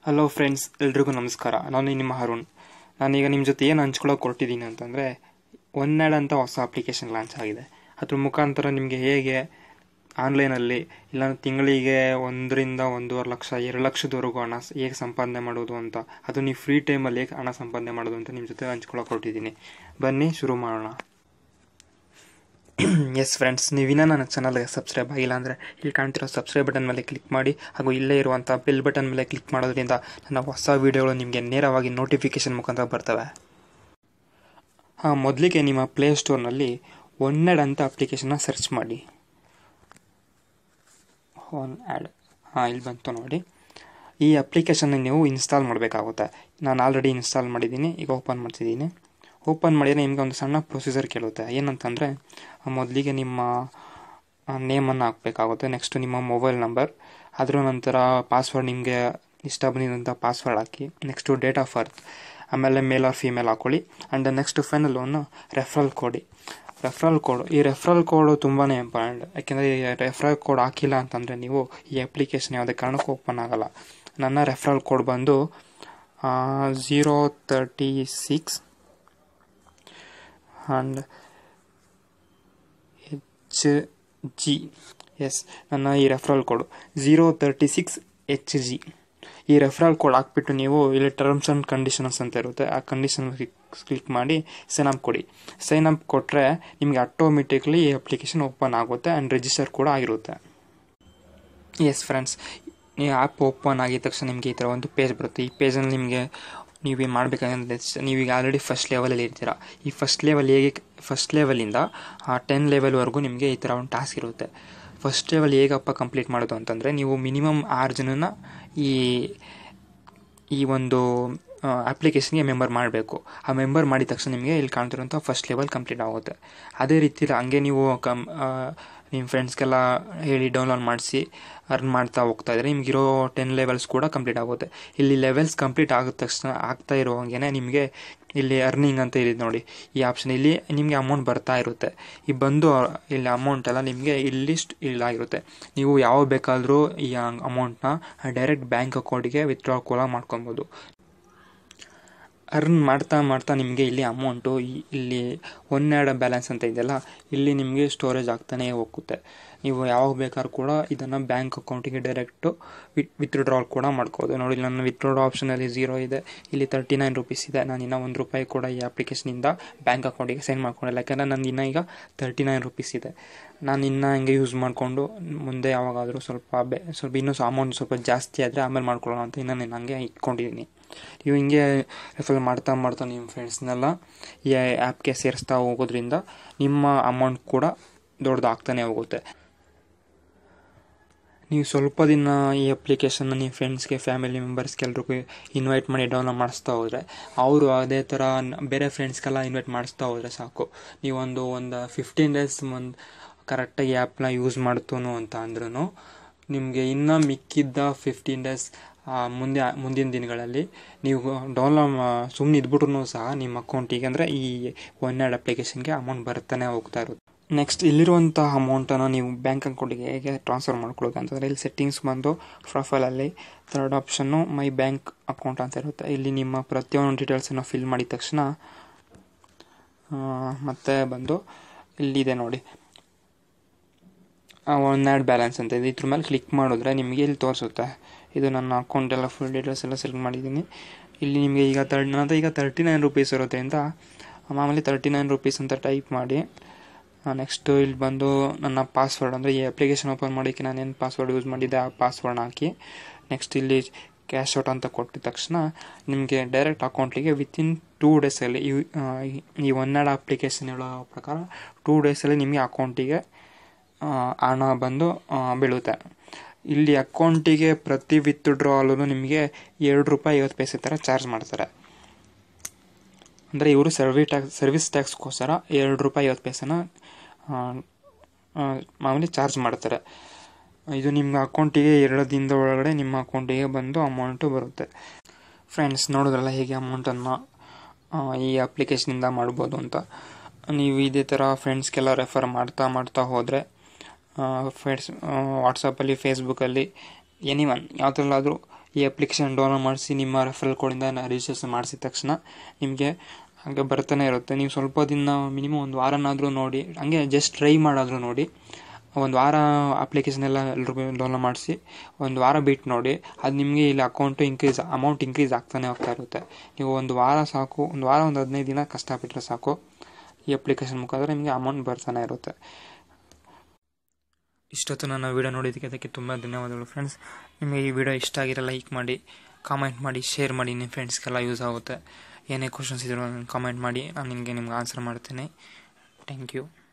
hello friends ಎಲ್ರಿಗೂ ನಮಸ್ಕಾರ ನಾನು ನಿಮ್ಮ ಅರುಣ್ ನಾನೀಗ ನಿಮ್ಮ ಜೊತೆ ಏನು ಹಂಚ್ಕೊಳ್ಳೋಕೆ ಕೊಟ್ಟಿದ್ದೀನಿ ಅಂತಂದರೆ ಒನ್ಯಾಡ್ ಅಂತ ಹೊಸ ಅಪ್ಲಿಕೇಶನ್ ಲಾಂಚ್ ಆಗಿದೆ ಅದ್ರ ಮುಖಾಂತರ ನಿಮಗೆ ಹೇಗೆ ಆನ್ಲೈನಲ್ಲಿ ಇಲ್ಲ ತಿಂಗಳಿಗೆ ಒಂದರಿಂದ ಒಂದೂವರೆ ಲಕ್ಷ ಎರಡು ಲಕ್ಷದವರೆಗೂ ಹಣ ಸ- ಹೇಗೆ ಸಂಪಾದನೆ ಮಾಡೋದು ಅಂತ ಅದು ನೀವು ಫ್ರೀ ಟೈಮಲ್ಲಿ ಹೇಗೆ ಹಣ ಸಂಪಾದನೆ ಮಾಡೋದು ಅಂತ ನಿಮ್ಮ ಜೊತೆ ಹಂಚ್ಕೊಳ್ಳೋಕೆ ಕೊಟ್ಟಿದ್ದೀನಿ ಬನ್ನಿ ಶುರು ಮಾಡೋಣ ಎಸ್ ಫ್ರೆಂಡ್ಸ್ ನೀವಿನ್ನ ನನ್ನ ಚಾನಲ್ಗೆ ಸಬ್ಸ್ಕ್ರೈಬ್ ಆಗಿಲ್ಲ ಅಂದರೆ ಇಲ್ಲಿ ಕಾಣ್ತಿರೋ ಸಬ್ಸ್ಕ್ರೈಬ್ ಬಟನ್ ಮೇಲೆ ಕ್ಲಿಕ್ ಮಾಡಿ ಹಾಗೂ ಇಲ್ಲೇ ಇರುವಂಥ ಬೆಲ್ ಬಟನ್ ಮೇಲೆ ಕ್ಲಿಕ್ ಮಾಡೋದ್ರಿಂದ ನನ್ನ ಹೊಸ ವೀಡಿಯೋಗಳು ನಿಮಗೆ ನೇರವಾಗಿ ನೋಟಿಫಿಕೇಶನ್ ಮುಖಾಂತರ ಬರ್ತವೆ ಹಾಂ ಮೊದಲಿಗೆ ನಿಮ್ಮ ಪ್ಲೇಸ್ಟೋರ್ನಲ್ಲಿ ಒನ್ನೆಡ್ ಅಂತ ಅಪ್ಲಿಕೇಶನ್ನ ಸರ್ಚ್ ಮಾಡಿ ಒನ್ ಆ್ಯಡ್ ಹಾಂ ಇಲ್ಲಿ ಬಂತು ನೋಡಿ ಈ ಅಪ್ಲಿಕೇಶನ್ನ ನೀವು ಇನ್ಸ್ಟಾಲ್ ಮಾಡಬೇಕಾಗುತ್ತೆ ನಾನು ಆಲ್ರೆಡಿ ಇನ್ಸ್ಟಾಲ್ ಮಾಡಿದ್ದೀನಿ ಈಗ ಓಪನ್ ಮಾಡ್ತಿದ್ದೀನಿ ಓಪನ್ ಮಾಡಿದರೆ ನಿಮಗೆ ಒಂದು ಸಣ್ಣ ಪ್ರೊಸೀಜರ್ ಕೇಳುತ್ತೆ ಏನಂತಂದರೆ ಮೊದಲಿಗೆ ನಿಮ್ಮ ನೇಮನ್ನು ಹಾಕಬೇಕಾಗುತ್ತೆ ನೆಕ್ಸ್ಟು ನಿಮ್ಮ ಮೊಬೈಲ್ ನಂಬರ್ ಅದರ ನಂತರ ಪಾಸ್ವರ್ಡ್ ನಿಮಗೆ ಇಷ್ಟ ಬಂದಿದ್ದಂಥ ಪಾಸ್ವರ್ಡ್ ಹಾಕಿ ನೆಕ್ಸ್ಟು ಡೇಟ್ ಆಫ್ ಬರ್ತ್ ಆಮೇಲೆ ಮೇಲ್ ಆರ್ ಫೀಮೇಲ್ ಹಾಕೊಳ್ಳಿ ಆ್ಯಂಡ್ ನೆಕ್ಸ್ಟ್ ಫೈನಲ್ ಒಂದು ರೆಫರಲ್ ಕೊಡಿ ರೆಫರಲ್ ಕೋಡ್ ಈ ರೆಫರಲ್ ಕೋಡು ತುಂಬಾ ಇಂಪಾರ್ಟೆಂಟ್ ಯಾಕೆಂದರೆ ಈ ರೆಫರಲ್ ಕೋಡ್ ಹಾಕಿಲ್ಲ ಅಂತಂದರೆ ನೀವು ಈ ಅಪ್ಲಿಕೇಶನ್ ಯಾವುದೇ ಕಾರಣಕ್ಕೂ ಓಪನ್ ಆಗಲ್ಲ ನನ್ನ ರೆಫರಲ್ ಕೋಡ್ ಬಂದು zero thirty six and H G S ನನ್ನ ಈ referral code zero thirty six H G ಈ ರೆಫರಲ್ ಕೋಡ್ ಹಾಕ್ಬಿಟ್ಟು ನೀವು ಇಲ್ಲಿ ಟರ್ಮ್ಸ್ ಆ್ಯಂಡ್ ಕಂಡೀಷನ್ಸ್ ಅಂತ ಇರುತ್ತೆ ಆ ಕಂಡೀಷನ್ ಕ್ಲಿಕ್ ಮಾಡಿ ಸೈನ್ ಅಪ್ ಕೊಡಿ ಸೈನ್ ಅಪ್ ಕೊಟ್ಟರೆ ನಿಮಗೆ ಆಟೋಮೆಟಿಕ್ಲಿ ಈ ಅಪ್ಲಿಕೇಶನ್ ಓಪನ್ ಆಗುತ್ತೆ ಆ್ಯಂಡ್ ರಿಜಿಸ್ಟರ್ ಕೂಡ ಆಗಿರುತ್ತೆ ಎಸ್ ಫ್ರೆಂಡ್ಸ್ ನೀವು ಆ್ಯಪ್ ಓಪನ್ ಆಗಿದ ತಕ್ಷಣ ನಿಮಗೆ ಈ ಥರ ಒಂದು ಪೇಜ್ ಬರುತ್ತೆ ಈ ಪೇಜಲ್ಲಿ ನಿಮಗೆ ನೀವೇನು ಮಾಡಬೇಕಂದ್ರೆ ನೀವೀಗ ಆಲ್ರೆಡಿ ಫಸ್ಟ್ ಲೆವೆಲಲ್ಲಿ ಇರ್ತೀರ ಈ ಫಸ್ಟ್ ಲೆವೆಲ್ ಹೇಗೆ ಫಸ್ಟ್ ಲೆವೆಲಿಂದ ಟೆನ್ ಲೆವೆಲ್ವರೆಗೂ ನಿಮಗೆ ಈ ಥರ ಒಂದು ಟಾಸ್ಕ್ ಇರುತ್ತೆ ಫಸ್ಟ್ ಲೆವೆಲ್ ಹೇಗಪ್ಪ ಕಂಪ್ಲೀಟ್ ಮಾಡೋದು ಅಂತಂದರೆ ನೀವು ಮಿನಿಮಮ್ ಆರು ಜನನ ಈ ಈ ಒಂದು ಅಪ್ಲಿಕೇಶನ್ಗೆ ಮೆಂಬರ್ ಮಾಡಬೇಕು ಆ ಮೆಂಬರ್ ಮಾಡಿದ ತಕ್ಷಣ ನಿಮಗೆ ಇಲ್ಲಿ ಕಾಣ್ತಿರೋಂಥ ಫಸ್ಟ್ ಲೆವೆಲ್ ಕಂಪ್ಲೀಟ್ ಆಗುತ್ತೆ ಅದೇ ರೀತಿ ಹಂಗೆ ನೀವು ಕಮ್ ನಿಮ್ಮ ಫ್ರೆಂಡ್ಸ್ಗೆಲ್ಲ ಹೇಳಿ ಡೌನ್ಲೋಡ್ ಮಾಡಿಸಿ ಅರ್ನ್ ಮಾಡ್ತಾ ಹೋಗ್ತಾ ಇದ್ರೆ ನಿಮಗಿರೋ ಟೆನ್ ಲೆವೆಲ್ಸ್ ಕೂಡ ಕಂಪ್ಲೀಟ್ ಆಗುತ್ತೆ ಇಲ್ಲಿ ಲೆವೆಲ್ಸ್ ಕಂಪ್ಲೀಟ್ ಆಗಿದ ತಕ್ಷಣ ಆಗ್ತಾ ಇರುವಂಗೆ ನಿಮಗೆ ಇಲ್ಲಿ ಅರ್ನಿಂಗ್ ಅಂತ ಇದೆ ನೋಡಿ ಈ ಆಪ್ಷನ್ ಇಲ್ಲಿ ನಿಮಗೆ ಅಮೌಂಟ್ ಬರ್ತಾ ಇರುತ್ತೆ ಈ ಬಂದು ಇಲ್ಲಿ ಅಮೌಂಟ್ ಎಲ್ಲ ನಿಮಗೆ ಇಲ್ಲಿಷ್ಟು ಇಲ್ಲಾಗಿರುತ್ತೆ ನೀವು ಯಾವ ಬೇಕಾದರೂ ಈ ಅಮೌಂಟ್ನ ಡೈರೆಕ್ಟ್ ಬ್ಯಾಂಕ್ ಅಕೌಂಟಿಗೆ ವಿತ್ಡ್ರಾ ಕೂಡ ಮಾಡ್ಕೊಬೋದು ಅರ್ನ್ ಮಾಡ್ತಾ ಮಾಡ್ತಾ ನಿಮಗೆ ಇಲ್ಲಿ ಅಮೌಂಟು ಇಲ್ಲಿ ಒನ್ ಆ್ಯಡ್ ಬ್ಯಾಲೆನ್ಸ್ ಅಂತ ಇದೆಯಲ್ಲ ಇಲ್ಲಿ ನಿಮಗೆ ಸ್ಟೋರೇಜ್ ಆಗ್ತಾನೇ ಹೋಗುತ್ತೆ ನೀವು ಯಾವಾಗ ಬೇಕಾದ್ರೂ ಕೂಡ ಇದನ್ನು ಬ್ಯಾಂಕ್ ಅಕೌಂಟಿಗೆ ಡೈರೆಕ್ಟು ವಿತ್ ವಿತ್ಡ್ರಾಲ್ ಕೂಡ ಮಾಡ್ಕೋಬೋದು ನೋಡಿ ನನ್ನ ವಿತ್ಡ್ರಾ ಆಪ್ಷನಲ್ಲಿ ಝೀರೋ ಇದೆ ಇಲ್ಲಿ ತರ್ಟಿ ನೈನ್ ರುಪೀಸ್ ಇದೆ ನಾನು ಇನ್ನೂ ಒಂದು ರೂಪಾಯಿ ಕೂಡ ಈ ಅಪ್ಲಿಕೇಶನಿಂದ ಬ್ಯಾಂಕ್ ಅಕೌಂಟಿಗೆ ಸೆಂಡ್ ಮಾಡ್ಕೊಂಡಿಲ್ಲ ಯಾಕಂದರೆ ನಂದು ಇನ್ನೂ ಈಗ ತರ್ಟಿ ನೈನ್ ರುಪೀಸ್ ಇದೆ ನಾನು ಇನ್ನೂ ಹಿಂಗೆ ಯೂಸ್ ಮಾಡಿಕೊಂಡು ಮುಂದೆ ಯಾವಾಗಾದರೂ ಸ್ವಲ್ಪ ಬೆ ಸ್ವಲ್ಪ ಇನ್ನೂ ಅಮೌಂಟ್ ಸ್ವಲ್ಪ ಜಾಸ್ತಿ ಆದರೆ ಆಮೇಲೆ ಮಾಡ್ಕೊಳ್ಳೋಣ ಅಂತ ಇನ್ನೂ ನಾನು ಹಂಗೆ ಇಟ್ಕೊಂಡಿದ್ದೀನಿ ನೀವು ಹಿಂಗೆ ರೆಫರ್ ಮಾಡ್ತಾ ಮಾಡ್ತಾ ನಿಮ್ಮ ಫ್ರೆಂಡ್ಸ್ನೆಲ್ಲ ಈ ಆ್ಯಪ್ಗೆ ಸೇರಿಸ್ತಾ ಹೋಗೋದ್ರಿಂದ ನಿಮ್ಮ ಅಮೌಂಟ್ ಕೂಡ ದೊಡ್ಡದಾಗ್ತಾನೆ ಹೋಗುತ್ತೆ ನೀವು ಸ್ವಲ್ಪ ದಿನ ಈ ಅಪ್ಲಿಕೇಶನ್ನ ನಿಮ್ಮ ಫ್ರೆಂಡ್ಸ್ಗೆ ಫ್ಯಾಮಿಲಿ ಮೆಂಬರ್ಸ್ಗೆ ಎಲ್ರಿಗೂ ಇನ್ವೈಟ್ ಮಾಡಿ ಡೌನ್ಲೋಡ್ ಮಾಡಿಸ್ತಾ ಹೋದರೆ ಅವರು ಅದೇ ಥರ ನ- ಬೇರೆ ಫ್ರೆಂಡ್ಸ್ಗೆಲ್ಲ ಇನ್ವೈಟ್ ಮಾಡಿಸ್ತಾ ಹೋದರೆ ಸಾಕು ನೀವೊಂದು ಒಂದು ಫಿಫ್ಟೀನ್ ಡೇಸ್ ಒಂದು ಕರೆಕ್ಟಾಗಿ ಆ್ಯಪ್ನ ಯೂಸ್ ಮಾಡ್ತೂನು ಅಂತ ಅಂದ್ರೂ ನಿಮಗೆ ಇನ್ನೂ ಮಿಕ್ಕಿದ್ದ ಫಿಫ್ಟೀನ್ ಡೇಸ್ ಮುಂದೆ ಮುಂದಿನ ದಿನಗಳಲ್ಲಿ ನೀವು ಡೌನ್ಲೋಡ್ ಸುಮ್ಮನೆ ಇದ್ಬಿಟ್ರು ಸಹ ನಿಮ್ಮ ಅಕೌಂಟಿಗೆ ಅಂದರೆ ಈ ಒನ್ ಆ್ಯಡ್ ಅಪ್ಲಿಕೇಶನ್ಗೆ ಅಮೌಂಟ್ ಬರ್ತಾನೆ ಹೋಗ್ತಾ ಇರುತ್ತೆ ನೆಕ್ಸ್ಟ್ ಇಲ್ಲಿರುವಂಥ ಅಮೌಂಟನ್ನು ನೀವು ಬ್ಯಾಂಕ್ ಅಕೌಂಟಿಗೆ ಹೇಗೆ ಟ್ರಾನ್ಸ್ಫರ್ ಮಾಡ್ಕೊಳ್ಳೋದು ಅಂತಂದರೆ ಇಲ್ಲಿ ಸೆಟ್ಟಿಂಗ್ಸ್ ಬಂದು ಪ್ರೊಫೈಲಲ್ಲಿ ಥರ್ಡ್ ಆಪ್ಷನ್ನು ಮೈ ಬ್ಯಾಂಕ್ ಅಕೌಂಟ್ ಅಂತ ಇರುತ್ತೆ ಇಲ್ಲಿ ನಿಮ್ಮ ಪ್ರತಿಯೊಂದು ಡೀಟೇಲ್ಸನ್ನು ಫಿಲ್ ಮಾಡಿದ ತಕ್ಷಣ ಆ, ಮತ್ತೆ ಬಂದು ಇಲ್ಲಿದೆ ನೋಡಿ ಒನ್ ಆ್ಯಡ್ ಬ್ಯಾಲೆನ್ಸ್ ಅಂತ ಇದೆ ಇದ್ರ ಮೇಲೆ ಕ್ಲಿಕ್ ಮಾಡಿದ್ರೆ ನಿಮಗೆ ಇಲ್ಲಿ ತೋರಿಸುತ್ತೆ ಇದು ನನ್ನ ಅಕೌಂಟ್ ಎಲ್ಲ ಫುಲ್ ಡೀಟೇಲ್ಸ್ ಎಲ್ಲ ಸೆಲೆಕ್ಟ್ ಮಾಡಿದ್ದೀನಿ ಇಲ್ಲಿ ನಿಮಗೆ ಈಗ ತರ್ಡ್ ನನ್ನ ಹತ್ರ ಈಗ ತರ್ಟಿ ನೈನ್ ರುಪೀಸ್ ಇರುತ್ತೆ ಅಂತ ಮಾಮೂಲಿ ತರ್ಟಿ ನೈನ್ ರುಪೀಸ್ ಅಂತ ಟೈಪ್ ಮಾಡಿ ನೆಕ್ಸ್ಟು ಇಲ್ಲಿ ಬಂದು ನನ್ನ ಪಾಸ್ವರ್ಡ್ ಅಂದರೆ ಈ ಅಪ್ಲಿಕೇಶನ್ ಓಪನ್ ಮಾಡೋಕ್ಕೆ ನಾನೇನು ಪಾಸ್ವರ್ಡ್ ಯೂಸ್ ಮಾಡಿದ್ದೆ ಆ ಪಾಸ್ವರ್ಡ್ನ ಹಾಕಿ ನೆಕ್ಸ್ಟ್ ಇಲ್ಲಿ ಕ್ಯಾಶ್ ಔಟ್ ಅಂತ ಕೊಟ್ಟಿದ ತಕ್ಷಣ ನಿಮಗೆ ಡೈರೆಕ್ಟ್ ಅಕೌಂಟಿಗೆ ವಿತಿನ್ ಟೂ ಡೇಸಲ್ಲಿ ಈ ಆ, ಈ- ಈ ಒನ್ ಆ್ಯಡ್ ಅಪ್ಲಿಕೇಶನ್ ಹೇಳೋ ಪ್ರಕಾರ ಟೂ ಡೇಸಲ್ಲಿ ನಿಮಗೆ ಅಕೌಂಟಿಗೆ ಆ, ಹಣ ಬಂದು ಆ, ಬೀಳುತ್ತೆ ಇಲ್ಲಿ ಅಕೌಂಟಿಗೆ ಪ್ರತಿ ವಿತ್ಡ್ರಾಲೂ ನಿಮಗೆ ಎರಡು ರೂಪಾಯಿ ಐವತ್ತು ಪೈಸೆ ಥರ ಚಾರ್ಜ್ ಮಾಡ್ತಾರೆ ಅಂದರೆ ಇವರು ಸರ್ವಿ ಟ್ಯಾಕ್ಸ್ ಸರ್ವಿಸ್ ಟ್ಯಾಕ್ಸ್ಗೋಸ್ಕರ ಎರಡು ರೂಪಾಯಿ ಐವತ್ತು ಪೈಸೆನ ಆ, ಆ, ಮಾಮೂಲಿ ಚಾರ್ಜ್ ಮಾಡ್ತಾರೆ ಇದು ನಿಮ್ಮ ಅಕೌಂಟಿಗೆ ಎರಡು ದಿನದ ಒಳಗಡೆ ನಿಮ್ಮ ಅಕೌಂಟಿಗೆ ಬಂದು ಅಮೌಂಟು ಬರುತ್ತೆ ಫ್ರೆಂಡ್ಸ್ ನೋಡಿದ್ರಲ್ಲ ಹೇಗೆ ಅಮೌಂಟನ್ನು ಈ ಅಪ್ಲಿಕೇಶನಿಂದ ಮಾಡ್ಬೋದು ಅಂತ ನೀವು ಇದೇ ಥರ ಫ್ರೆಂಡ್ಸ್ಗೆಲ್ಲ ರೆಫರ್ ಮಾಡ್ತಾ ಮಾಡ್ತಾ ಹೋದರೆ ಫೇಸ್ ವಾಟ್ಸಪ್ಪಲ್ಲಿ ಫೇಸ್ಬುಕ್ಕಲ್ಲಿ ಎನಿ ಒನ್ ಯಾವುದ್ರಲ್ಲಾದರೂ ಈ ಅಪ್ಲಿಕೇಶನ್ ಡೌನ್ಲೋಡ್ ಮಾಡಿಸಿ ನಿಮ್ಮ ರೆಫರಲ್ ಕೋಡಿಂದ ರಿಜಿಸ್ಟ್ರೇಷನ್ ಮಾಡಿಸಿದ ತಕ್ಷಣ ನಿಮಗೆ ಹಾಗೆ ಬರ್ತಾನೆ ಇರುತ್ತೆ ನೀವು ಸ್ವಲ್ಪ ದಿನ ಮಿನಿಮಮ್ ಒಂದು ವಾರನಾದರೂ ನೋಡಿ ಹಂಗೆ ಜಸ್ಟ್ ಟ್ರೈ ಮಾಡಾದರೂ ನೋಡಿ ಒಂದು ವಾರ ಅಪ್ಲಿಕೇಶನ್ ಎಲ್ಲ ಎಲ್ರಿಗೂ ಡೌನ್ಲೋಡ್ ಮಾಡಿಸಿ ಒಂದು ವಾರ ಬಿಟ್ಟು ನೋಡಿ ಅದು ನಿಮಗೆ ಇಲ್ಲಿ ಅಕೌಂಟು ಇನ್ಕ್ರೀಸ್ ಅಮೌಂಟ್ ಇನ್ಕ್ರೀಸ್ ಆಗ್ತಾನೆ ಹೋಗ್ತಾ ಇರುತ್ತೆ ನೀವು ಒಂದು ವಾರ ಸಾಕು ಒಂದು ವಾರ ಒಂದು ಹದಿನೈದು ದಿನ ಕಷ್ಟಪಟ್ಟರೆ ಸಾಕು ಈ ಅಪ್ಲಿಕೇಶನ್ ಮುಖಾಂತರ ನಿಮಗೆ ಅಮೌಂಟ್ ಬರ್ತಾನೆ ಇರುತ್ತೆ ಇಷ್ಟೊತ್ತು ನನ್ನ ವೀಡಿಯೋ ನೋಡಿದ್ದಕ್ಕೆ ಅದಕ್ಕೆ ತುಂಬ ಧನ್ಯವಾದಗಳು ಫ್ರೆಂಡ್ಸ್ ನಿಮಗೆ ಈ ವಿಡಿಯೋ ಇಷ್ಟ ಆಗಿರೋ ಲೈಕ್ ಮಾಡಿ ಕಾಮೆಂಟ್ ಮಾಡಿ ಶೇರ್ ಮಾಡಿ ನಿಮ್ಮ ಫ್ರೆಂಡ್ಸ್ಗೆಲ್ಲ ಯೂಸ್ ಆಗುತ್ತೆ ಏನೇ ಕ್ವಶನ್ಸ್ ಇದ್ರೂ ಕಾಮೆಂಟ್ ಮಾಡಿ ನಾನು ನಿಮಗೆ ನಿಮ್ಗೆ ಆನ್ಸರ್ ಮಾಡ್ತೇನೆ ಥ್ಯಾಂಕ್ ಯು